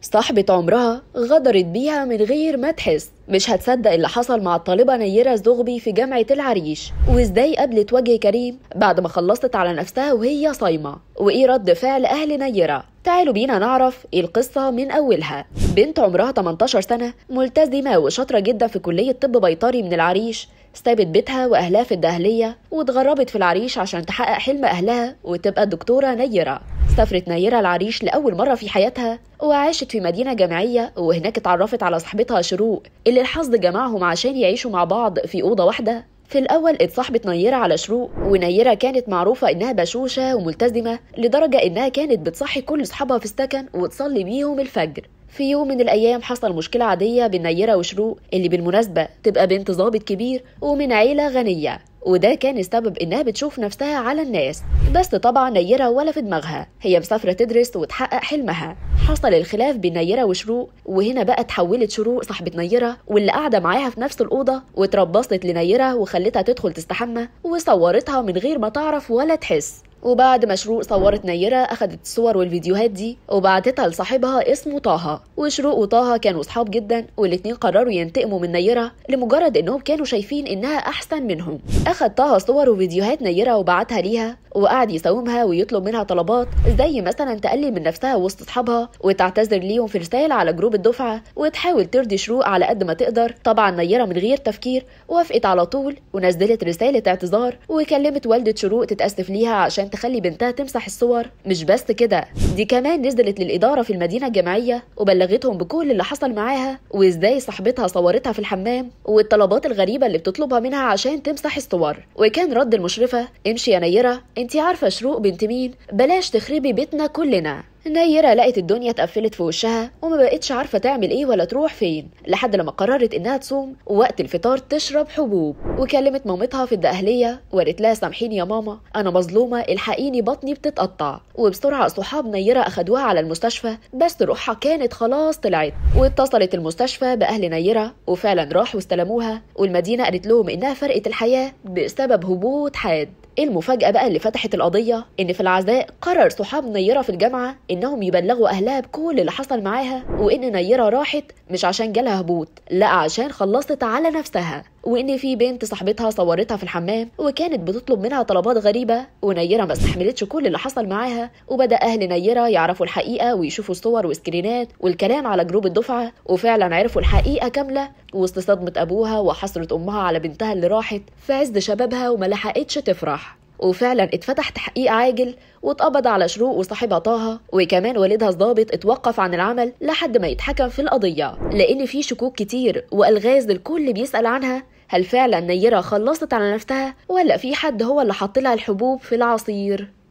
صاحبة عمرها غدرت بيها من غير ما تحس مش هتصدق اللي حصل مع الطالبة نيرة الزغبي في جامعة العريش وازاي قابلت وجه كريم بعد ما خلصت على نفسها وهي صايمة وايه رد فعل اهل نيرة تعالوا بينا نعرف ايه القصة من اولها بنت عمرها 18 سنة ملتزمة وشاطرة جدا في كلية طب بيطري من العريش سابت بيتها واهلها في الدهلية واتغربت في العريش عشان تحقق حلم اهلها وتبقى دكتورة نيرة سافرت نيرة العريش لأول مرة في حياتها وعاشت في مدينة جامعية وهناك اتعرفت على صاحبتها شروق اللي الحظ جمعهم عشان يعيشوا مع بعض في أوضة واحدة في الأول اتصاحبت نيرة على شروق ونيرة كانت معروفة إنها بشوشة وملتزمة لدرجة إنها كانت بتصحي كل أصحابها في السكن وتصلي بيهم الفجر في يوم من الأيام حصل مشكلة عادية بين نيرة وشروق اللي بالمناسبة تبقى بنت ضابط كبير ومن عيلة غنية وده كان السبب انها بتشوف نفسها على الناس بس طبعا نيرة ولا في دماغها هي مسافرة تدرس وتحقق حلمها حصل الخلاف بين نيرة وشروق وهنا بقى اتحولت شروق صاحبة نيرة واللي قاعدة معاها في نفس الأوضة واتربصت لنيرة وخلتها تدخل تستحمى وصورتها من غير ما تعرف ولا تحس وبعد ما شروق صورت نيرة أخدت الصور والفيديوهات دي وبعتتها لصاحبها اسمه طه وشروق وطه كانوا صحاب جدا والاتنين قرروا ينتقموا من نيرة لمجرد انهم كانوا شايفين انها احسن منهم اخد طه صور وفيديوهات نيرة وبعتها ليها وقعد يساومها ويطلب منها طلبات زي مثلا تقلل من نفسها وسط اصحابها وتعتذر ليهم في رسالة على جروب الدفعة وتحاول ترضي شروق على قد ما تقدر طبعا نيرة من غير تفكير وافقت على طول ونزلت رسالة اعتذار وكلمت والدة شروق تتأسف ليها عشان تخلي بنتها تمسح الصور مش بس كده دي كمان نزلت للإدارة في المدينة الجامعية وبلغتهم بكل اللي حصل معاها وازاي صاحبتها صورتها في الحمام والطلبات الغريبة اللي بتطلبها منها عشان تمسح الصور وكان رد المشرفة امشي يا نيرة انتي عارفة شروق بنت مين بلاش تخربي بيتنا كلنا نيرة لقت الدنيا اتقفلت في وشها وما بقتش عارفة تعمل ايه ولا تروح فين لحد لما قررت انها تصوم ووقت الفطار تشرب حبوب وكلمت مامتها في الدقهلية وقالت لها سامحيني يا ماما انا مظلومة الحقيني بطني بتتقطع وبسرعة صحاب نيرة اخدوها على المستشفى بس روحها كانت خلاص طلعت واتصلت المستشفى باهل نيرة وفعلا راحوا استلموها والمدينة قالت لهم انها فرقت الحياة بسبب هبوط حاد المفاجأة بقى اللي فتحت القضية إن في العزاء قرر صحاب نيرة في الجامعة إنهم يبلغوا أهلها بكل اللي حصل معاها وإن نيرة راحت مش عشان جالها هبوط لا عشان خلصت على نفسها وإن في بنت صاحبتها صورتها في الحمام وكانت بتطلب منها طلبات غريبة ونيرة ما استحملتش كل اللي حصل معاها وبدأ أهل نيرة يعرفوا الحقيقة ويشوفوا الصور وسكرينات والكلام على جروب الدفعة وفعلا عرفوا الحقيقة كاملة وسط صدمة أبوها وحسرة أمها على بنتها اللي راحت في عز شبابها وما لحقتش تفرح وفعلا اتفتح تحقيق عاجل واتقبض على شروق وصاحبها طه وكمان والدها الضابط اتوقف عن العمل لحد ما يتحكم في القضية لأن في شكوك كتير وألغاز الكل بيسأل عنها هل فعلا نيرة خلصت على نفسها ولا في حد هو اللي حط لها الحبوب في العصير